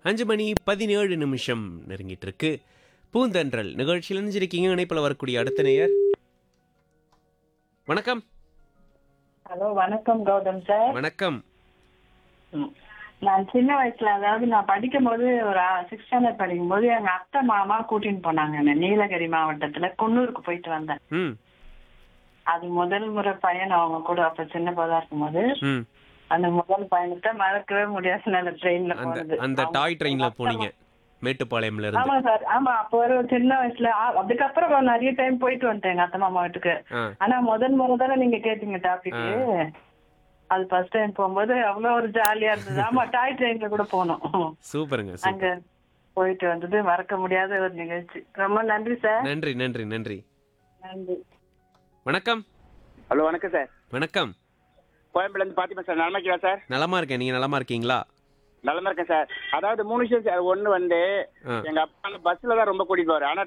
அஞ்சு மணி பதினேழு நிமிஷம் நெருங்கிட்டு இருக்கு பூந்தன்றல் நிகழ்ச்சியில் நினைஞ்சிருக்கீங்க இணைப்பில் வரக்கூடிய அடுத்த நேயர் வணக்கம் ஹலோ வணக்கம் கௌதம் சார் வணக்கம் ம். நான் சின்ன வயசுல அதாவது நான் படிக்கும் போது ஒரு சிக்ஸ் ஸ்டாண்டர்ட் படிக்கும் போது எங்க அத்தை மாமா கூட்டின்னு போனாங்க என்னை நீலகிரி மாவட்டத்துல குன்னூருக்கு போயிட்டு வந்தேன் ம் அது முதல் முறை பயணம் அவங்க கூட அப்ப சின்ன போதா இருக்கும்போது ம் அந்த முதல் பயணத்தை மறக்கவே முடியாது அந்த ட்ரெயின்ல அந்த போனது அந்த அவங்க- டாய் ட்ரெயின்ல போனீங்க மேட்டுப்பாளையம்ல இருந்து ஆமா சார் ஆமா அப்போ ஒரு சின்ன வயசுல ஆ, அதுக்கப்புறம் நான் நிறைய டைம் போயிட்டு வந்துட்டேன் எங்க அத்தை மாமா வீட்டுக்கு ஆ ஆனா முதல் முறை தானே நீங்க கேட்டீங்க டாபிக் அது ஃபர்ஸ்ட் டைம் போகும்போது அவ்வளவு ஒரு ஜாலியா இருந்தது ஆமா டாய் ட்ரெயின்ல கூட போனோம் சூப்பருங்க சூப்பர் அங்க போயிட்டு வந்தது மறக்க முடியாத ஒரு நிகழ்ச்சி ரொம்ப நன்றி சார் நன்றி நன்றி நன்றி நன்றி வணக்கம் ஹலோ வணக்கம் சார் வணக்கம் கோயம்புலேருந்து பாத்திமா சார் நலமா இருக்கீங்களா சார் நலமா இருக்கேன் நீங்க நலமா இருக்கீங்களா நலமா இருக்கேன் சார் அதாவது மூணு விஷயம் சார் ஒன்று வந்து ஆ. எங்க அப்பா பஸ்ல தான் ரொம்ப கூட்டிட்டு போவாரு ஆனா